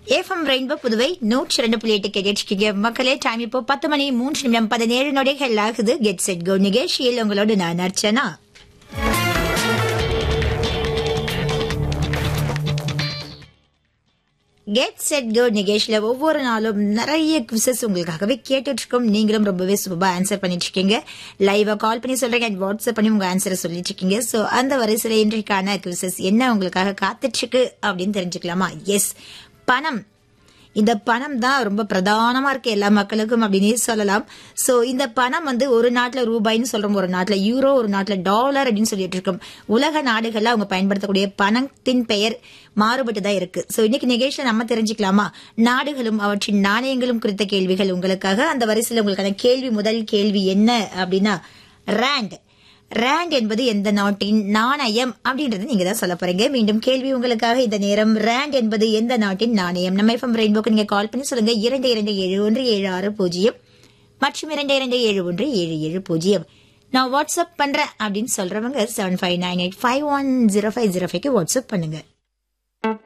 FM rainbow Puduvai நூற்றி ரெண்டு புள்ளி எட்டு கேட்டிருக்கீங்க மக்களே டைம் இப்போ பத்து மணி மூன்று நிமிடம் பதினேழு நொடிகள் ஆகுது கெட் செட் கோ நிகழ்ச்சியில் உங்களோடு நான் அர்ச்சனா கெட் செட் கோ நிகழ்ச்சியில ஒவ்வொரு நாளும் நிறைய குவிசஸ் உங்களுக்காகவே கேட்டுட்டு இருக்கோம் நீங்களும் ரொம்பவே சூப்பரா ஆன்சர் பண்ணிட்டு இருக்கீங்க லைவா கால் பண்ணி சொல்றீங்க and வாட்ஸ்அப் பண்ணி உங்க ஆன்சரை சொல்லிட்டு இருக்கீங்க சோ அந்த வரிசையில இன்றைக்கான குவிசஸ் என்ன உங்களுக்காக காத்துட்டு இருக்கு அப்படின்னு தெரிஞ்சுக்கலாமா எஸ் பணம் இந்த பணம் தான் ரொம்ப பிரதானமா இருக்கு எல்லா மக்களுக்கும் அப்படின்னு சொல்லலாம் சோ இந்த பணம் வந்து ஒரு நாட்டுல ரூபாய்னு சொல்றோம் ஒரு நாட்டுல யூரோ ஒரு நாட்டுல டாலர் அப்படின்னு சொல்லிட்டு இருக்கோம் உலக நாடுகள்ல அவங்க பயன்படுத்தக்கூடிய பணத்தின் பெயர் மாறுபட்டு தான் இருக்கு சோ இன்னைக்கு நிகழ்ச்சியில நம்ம தெரிஞ்சுக்கலாமா நாடுகளும் அவற்றின் நாணயங்களும் குறித்த கேள்விகள் உங்களுக்காக அந்த வரிசையில் உங்களுக்கான கேள்வி முதல் கேள்வி என்ன அப்படின்னா ரேண்ட் ரேண்ட் என்பது எந்த நாட்டின் நாணயம் அப்படின்றது நீங்க தான் சொல்ல போறீங்க மீண்டும் கேள்வி உங்களுக்காக இந்த நேரம் ரேண்ட் என்பது எந்த நாட்டின் நாணயம் நம்ம எஃப்எம் ரெயின்போக்கு நீங்க கால் பண்ணி சொல்லுங்க இரண்டு இரண்டு ஏழு ஒன்று ஏழு ஆறு பூஜ்ஜியம் மற்றும் இரண்டு இரண்டு ஏழு ஒன்று ஏழு ஏழு பூஜ்ஜியம் நான் வாட்ஸ்அப் பண்றேன் அப்படின்னு சொல்றவங்க seven five nine eight five one zero five zero ஃபைவ்க்கு வாட்ஸ்அப் பண்ணுங்க